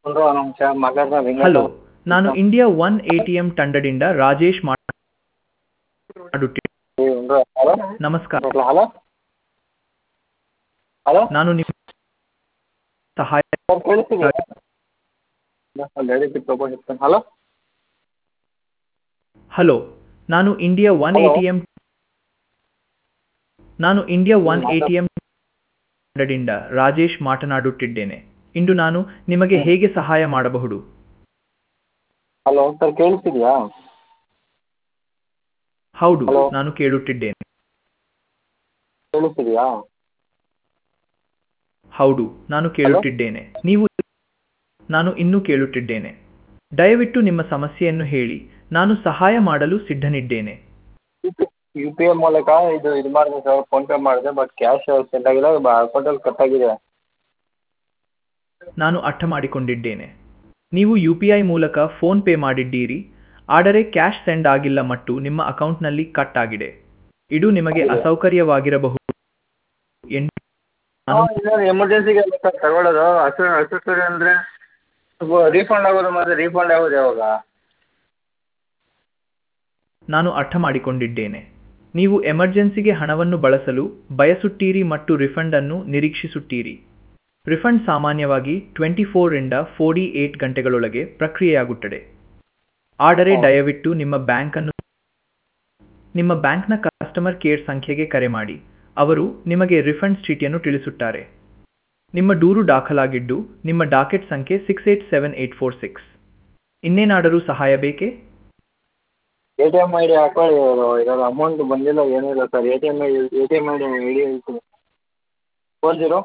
ಒಂದು ನಿಮಿಷ ಮಾತಾಡ್ತಾ ಹಲೋ ನಾನು India one A T M ತಂಡದಿಂದ ರಾಜೇಶ್ ಮಾಡುತ್ತಿದ್ದೇನೆ ಹಲೋ ನಮಸ್ಕಾರ ಹಲೋ ಹಲೋ ನಾನು ನಿಮ್ಮ ಸಹಾಯ ಸರ್ ಕೇಳಿಸ್ತಿದೆಯಾ ಗಾಡಿ ಪಿಕ್ ತಗೊಂಡಿರ್ತಾನೆ ಹಲೋ ಹಲೋ ನಾನು India one A Hello. T M ನಾನು India one A T M ತಂಡದಿಂದ ರಾಜೇಶ್ ಮಾತನಾಡುತ್ತಿದ್ದೇನೆ ಇಂದು ನಾನು ನಿಮಗೆ ಹೇಗೆ ಸಹಾಯ ಮಾಡಬಹುದು ಹಲೋ ಸರ್ ಕೇಳಿಸ್ತಿದೆಯಾ ಹೌದು Hello. ನಾನು ಕೇಳುತ್ತಿದ್ದೇನೆ ಕೇಳಿಸ್ತಿದೆಯಾ ಹೌದು ನಾನು ಕೇಳುತ್ತಿದ್ದೇನೆ ನೀವು ನಾನು ಇನ್ನೂ ಕೇಳುತ್ತಿದ್ದೇನೆ ದಯವಿಟ್ಟು ನಿಮ್ಮ ಸಮಸ್ಯೆಯನ್ನು ಹೇಳಿ ನಾನು ಸಹಾಯ ಮಾಡಲು ಸಿದ್ಧನಿದ್ದೇನೆ ಯು ಪಿ ಐ ಮೂಲಕ ಇದು ಇದು ಮಾಡಿದೆ ಸರ್ ಫೋನ್ಪೇ ಮಾಡಿದೆ ಬಟ್ ಕ್ಯಾಶ್ ಸೆಂಡ್ ಆಗಿಲ್ಲ ಅಕೌಂಟಲ್ಲಿ ಕಟ್ ಆಗಿದೆ ನಾನು ಅರ್ಥ ಮಾಡಿಕೊಂಡಿದ್ದೇನೆ ನೀವು ಯು ಪಿ ಐ ಮೂಲಕ ಫೋನ್ ಪೇ ಮಾಡಿದ್ದೀರಿ ಆದರೆ ಕ್ಯಾಶ್ ಸೆಂಡ್ ಆಗಿಲ್ಲ ಮತ್ತು ನಿಮ್ಮ ಅಕೌಂಟ್ನಲ್ಲಿ ಕಟ್ ಆಗಿದೆ ಇದು ನಿಮಗೆ ಹೌದು. ಅಸೌಕರ್ಯವಾಗಿರಬಹುದು ಎಂದು ನಾನು ಎಮರ್ಜೆನ್ಸಿಗೆ ಸರ್ ತಗೊಳ್ಳೋದು ಹಸು ಹಸು ಅಂದರೆ ರೀಫಂಡ್ ಆಗೋದು ಮತ್ತೆ ರೀಫಂಡ್ ಆಗೋದು ಯಾವಾಗ ನಾನು ಅರ್ಥ ಮಾಡಿಕೊಂಡಿದ್ದೇನೆ ನೀವು ಎಮರ್ಜೆನ್ಸಿಗೆ ಹಣವನ್ನು ಬಳಸಲು ಬಯಸುತ್ತೀರಿ ಮತ್ತು ರಿಫಂಡ್ ಅನ್ನು ನಿರೀಕ್ಷಿಸುತ್ತೀರಿ ರಿಫಂಡ್ ಸಾಮಾನ್ಯವಾಗಿ ಟ್ವೆಂಟಿ ಫೋರಿಂದ ಫೋರ್ಟಿ ಏಟ್ ಗಂಟೆಗಳೊಳಗೆ ಪ್ರಕ್ರಿಯೆಯಾಗುತ್ತದೆ ಆದರೆ ಹಾ. ದಯವಿಟ್ಟು ನಿಮ್ಮ ಬ್ಯಾಂಕ್ ಅನ್ನು ನಿಮ್ಮ ಬ್ಯಾಂಕ್ನ ಕಸ್ಟಮರ್ ಕೇರ್ ಸಂಖ್ಯೆಗೆ ಕರೆ ಮಾಡಿ ಅವರು ನಿಮಗೆ ರಿಫಂಡ್ ಸ್ಥಿತಿಯನ್ನು ತಿಳಿಸುತ್ತಾರೆ ನಿಮ್ಮ ದೂರು ದಾಖಲಾಗಿದ್ದು ನಿಮ್ಮ ಡಾಕೆಟ್ ಸಂಖ್ಯೆ six eight seven eight four six ಇನ್ನೇನಾದರೂ ಸಹಾಯ ಬೇಕೇ A T M I D ಹಾಕೊಳ್ಳಿ ಇರೋದು ಅಮೌಂಟ್ ಬಂದಿಲ್ಲ ಏನೂ ಇಲ್ಲ sir A T M I A T M I D ID ಹೇಳ್ತೀನಿ ಫೋರ್ ಜೀರೋ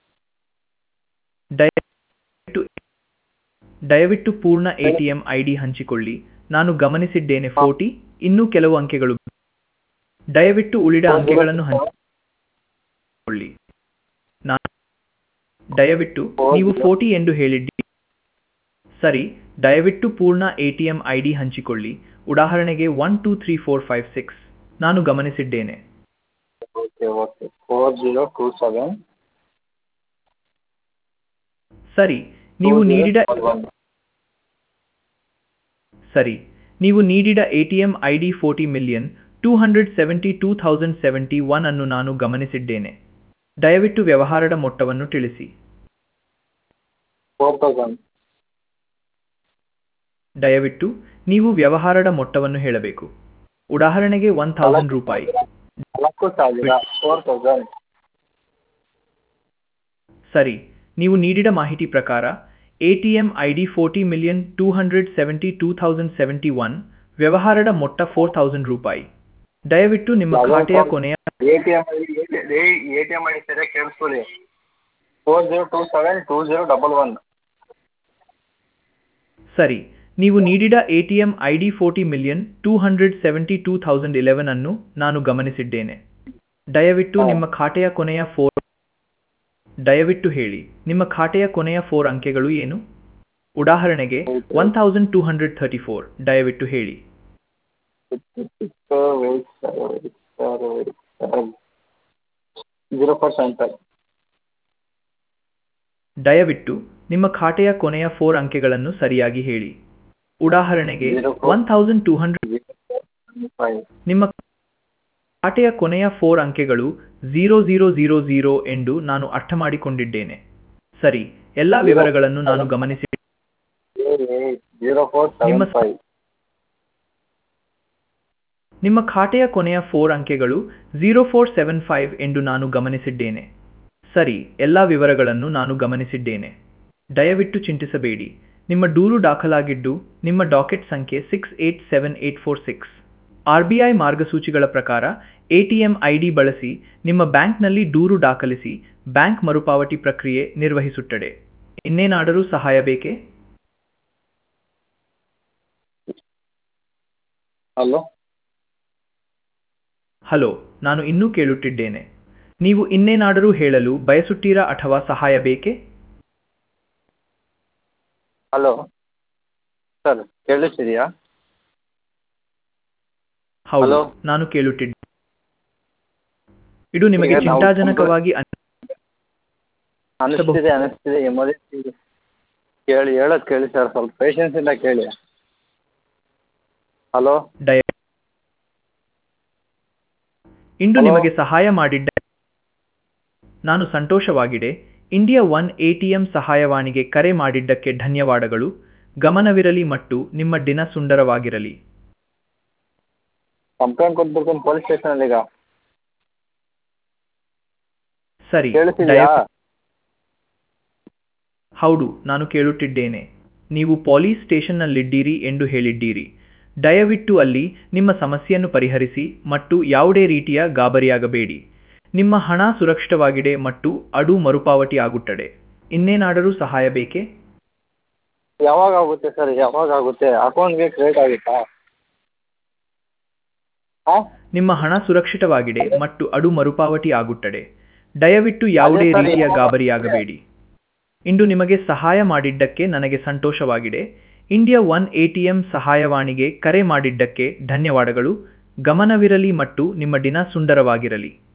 ದಯವಿಟ್ಟು ದಯವಿಟ್ಟು ಪೂರ್ಣ ಎಟಿಎಂ ಐಡಿ ಹಂಚಿಕೊಳ್ಳಿ ನಾನು ಗಮನಿಸಿದ್ದೇನೆ ಫೋರ್ಟಿ ಇನ್ನೂ ಕೆಲವು ಅಂಕೆಗಳು ದಯವಿಟ್ಟು ಉಳಿದ ಅಂಕೆಗಳನ್ನು ಹಂಚಿಕೊಳ್ಳಿ ನಾನು ದಯವಿಟ್ಟು ನೀವು ಫೋರ್ಟಿ ಎಂದು ಹೇಳಿದ್ದೀರಿ ಸರಿ ದಯವಿಟ್ಟು ಪೂರ್ಣ ಎಟಿಎಂ ಐಡಿ ಹಂಚಿಕೊಳ್ಳಿ ಉದಾಹರಣೆಗೆ one two three four five six ನಾನು ಗಮನಿಸಿದ್ದೇನೆ okay okay four zero two seven ಸರಿ ನೀವು ನೀಡಿದ ಸರಿ ನೀವು ನೀಡಿದ ATM ID forty million two hundred seventy two thousand seventy one ಅನ್ನು ನಾನು ಗಮನಿಸಿದ್ದೇನೆ ದಯವಿಟ್ಟು ವ್ಯವಹಾರದ ಮೊತ್ತವನ್ನು ತಿಳಿಸಿ ಫೋರ್ ತೌಸಂಡ್ ದಯವಿಟ್ಟು ನೀವು ವ್ಯವಹಾರದ ಮೊತ್ತವನ್ನು ಹೇಳಬೇಕು ಉದಾಹರಣೆಗೆ ಒನ್ ಥೌಸಂಡ್ ರೂಪಾಯಿ ನಾಲ್ಕು ಸಾವಿರ ಫೋರ್ ತೌಸಂಡ್ ಸರಿ ನೀವು ನೀಡಿದ ಮಾಹಿತಿ ಪ್ರಕಾರ ATM ID forty million two hundred seventy two thousand seventy one ವ್ಯವಹಾರದ ಮೊತ್ತ ಫೋರ್ ಥೌಸಂಡ್ ರೂಪಾಯಿ ದಯವಿಟ್ಟು ನಿಮ್ಮ ಖಾತೆಯ ಕೊನೆಯ A T M I D A T M I D ಸರಿಯಾಗಿ ಕೇಳಿಸ್ಕೊಳ್ಳಿ four zero two seven two zero double one ಸರಿ ನೀವು ನೀಡಿದ ATM ID forty million two hundred seventy two thousand eleven ಅನ್ನು ನಾನು ಗಮನಿಸಿದ್ದೇನೆ ದಯವಿಟ್ಟು ಹಾ. ನಿಮ್ಮ ಖಾತೆಯ ಕೊನೆಯ ಫೋರ್ ದಯವಿಟ್ಟು ಹೇಳಿ ನಿಮ್ಮ ಖಾತೆಯ ಕೊನೆಯ ಫೋರ್ ಅಂಕೆಗಳು ಏನು ಉದಾಹರಣೆಗೆ one thousand two hundred thirty four ದಯವಿಟ್ಟು ಹೇಳಿ ಜೀರೋ ಫೋರ್ ಸೆವೆನ್ ಫೈವ್ ದಯವಿಟ್ಟು ನಿಮ್ಮ ಖಾತೆಯ ಕೊನೆಯ ಫೋರ್ ಅಂಕೆಗಳನ್ನು ಸರಿಯಾಗಿ ಹೇಳಿ ಉದಾಹರಣೆಗೆ Zero four. One thousand two hundred zero five ನಿಮ್ಮ ಖಾತೆಯ ಕೊನೆಯ ಫೋರ್ ಅಂಕೆಗಳು ಝೀರೋ ಝೀರೋ ಝೀರೋ ಝೀರೋ ಎಂದು ನಾನು ಅರ್ಥ ಮಾಡಿಕೊಂಡಿದ್ದೇನೆ ಸರಿ ಎಲ್ಲ ವಿವರಗಳನ್ನು ನಾನು ಗಮನಿಸಿ ಜೀರೋ ಫೋರ್ ಸೆವೆನ್ ನಿಮ್ಮ- ಫೈವ್ ನಿಮ್ಮ ಖಾತೆಯ ಕೊನೆಯ ಫೋರ್ ಅಂಕೆಗಳು ಝೀರೋ ಫೋರ್ ಸೆವೆನ್ ಫೈವ್ ಎಂದು ನಾನು ಗಮನಿಸಿದ್ದೇನೆ ಸರಿ ಎಲ್ಲ ವಿವರಗಳನ್ನು ನಾನು ಗಮನಿಸಿದ್ದೇನೆ ದಯವಿಟ್ಟು ಚಿಂತಿಸಬೇಡಿ ನಿಮ್ಮ ದೂರು ದಾಖಲಾಗಿದ್ದು ನಿಮ್ಮ ಡಾಕೆಟ್ ಸಂಖ್ಯೆ six eight seven eight four six R B I ಮಾರ್ಗಸೂಚಿಗಳ ಪ್ರಕಾರ ಎಟಿಎಂ ಐಡಿ ಬಳಸಿ ನಿಮ್ಮ ಬ್ಯಾಂಕ್ನಲ್ಲಿ ದೂರು ದಾಖಲಿಸಿ ಬ್ಯಾಂಕ್ ಮರುಪಾವತಿ ಪ್ರಕ್ರಿಯೆ ನಿರ್ವಹಿಸುತ್ತದೆ ಇನ್ನೇನಾದರೂ ಸಹಾಯ ಬೇಕೇ ಹಲೋ ಹಲೋ ನಾನು ಇನ್ನೂ ಕೇಳುತ್ತಿದ್ದೇನೆ ನೀವು ಇನ್ನೇನಾದರೂ ಹೇಳಲು ಬಯಸುತ್ತೀರಾ ಅಥವಾ ಸಹಾಯ ಬೇಕೇ ಹಲೋ ಸರ್ ಕೇಳಿಸ್ತಿದೆಯಾ ಹೌದು Hello? ನಾನು ಕೇಳುತ್ತಿದ್ದೆ ಇದು ನಿಮಗೆ ಈಗ ನಾವು ಚಿಂತಾಜನಕವಾಗಿ ಅನ್- ಅನಿಸ್ತಿದೆ ಅನಿಸ್ತಿದೆ ಎಮರ್ಜೆನ್ಸಿ ಕೇಳಿ ಹೇಳೋದು ಕೇಳಿ ಸರ್ ಸ್ವಲ್ಪ ಪೇಷನ್ಸಿಂದ ಕೇಳಿ ಹಲೋ ದಯ ಇಂದು Hello? ನಿಮಗೆ ಸಹಾಯ ಮಾಡಿದ್ದ ನಾನು ಸಂತೋಷವಾಗಿದೆ ಇಂಡಿಯಾ ಒನ್ ಎಟಿಎಂ ಸಹಾಯವಾಣಿಗೆ ಕರೆ ಮಾಡಿದ್ದಕ್ಕೆ ಧನ್ಯವಾದಗಳು ಗಮನವಿರಲಿ ಮತ್ತು ನಿಮ್ಮ ದಿನ ಸುಂದರವಾಗಿರಲಿ ಕಂಪ್ಲೇಂಟ್ ಕೊಟ್ಬಿಡ್ತೀನಿ ಪೊಲೀಸ್ ಸ್ಟೇಷನಲ್ಲಿ ಈಗ ಸರಿ ಕೇಳಿಸ್ತಿದೆಯಾ ದಯ ಹೌದು ನಾನು ಕೇಳುತ್ತಿದ್ದೇನೆ ನೀವು ಪೊಲೀಸ್ ಸ್ಟೇಷನ್ನಲ್ಲಿದ್ದೀರಿ ಎಂದು ಹೇಳಿದ್ದೀರಿ ದಯವಿಟ್ಟು ಅಲ್ಲಿ ನಿಮ್ಮ ಸಮಸ್ಯೆಯನ್ನು ಪರಿಹರಿಸಿ ಮತ್ತು ಯಾವುದೇ ರೀತಿಯ ಗಾಬರಿಯಾಗಬೇಡಿ ನಿಮ್ಮ ಹಣ ಸುರಕ್ಷಿತವಾಗಿದೆ ಮತ್ತು ಅದು ಮರುಪಾವತಿ ಆಗುತ್ತದೆ ಇನ್ನೇನಾದರೂ ಸಹಾಯ ಬೇಕೇ ಯಾವಾಗ ಆಗುತ್ತೆ ಸರ್ ಯಾವಾಗ ಆಗುತ್ತೆ ಅಕೌಂಟ್ಗೆ ಕ್ರೆಡಿಟ್ ಆಗುತ್ತಾ ಹಾಂ ನಿಮ್ಮ ಹಣ ಸುರಕ್ಷಿತವಾಗಿದೆ ಮತ್ತು ಅದು ಮರುಪಾವತಿ ಆಗುತ್ತದೆ ದಯವಿಟ್ಟು ಯಾವುದೇ ಅದೇ ಸರ್, ರೀತಿಯ ಯಾವ- ಗಾಬರಿಯಾಗಬೇಡಿ ಇಂದು ನಿಮಗೆ ಸಹಾಯ ಮಾಡಿದ್ದಕ್ಕೆ ನನಗೆ ಸಂತೋಷವಾಗಿದೆ ಇಂಡಿಯಾ ಒನ್ ಎಟಿಎಂ ಸಹಾಯವಾಣಿಗೆ ಕರೆ ಮಾಡಿದ್ದಕ್ಕೆ ಧನ್ಯವಾದಗಳು ಗಮನವಿರಲಿ ಮತ್ತು ನಿಮ್ಮ ದಿನ ಸುಂದರವಾಗಿರಲಿ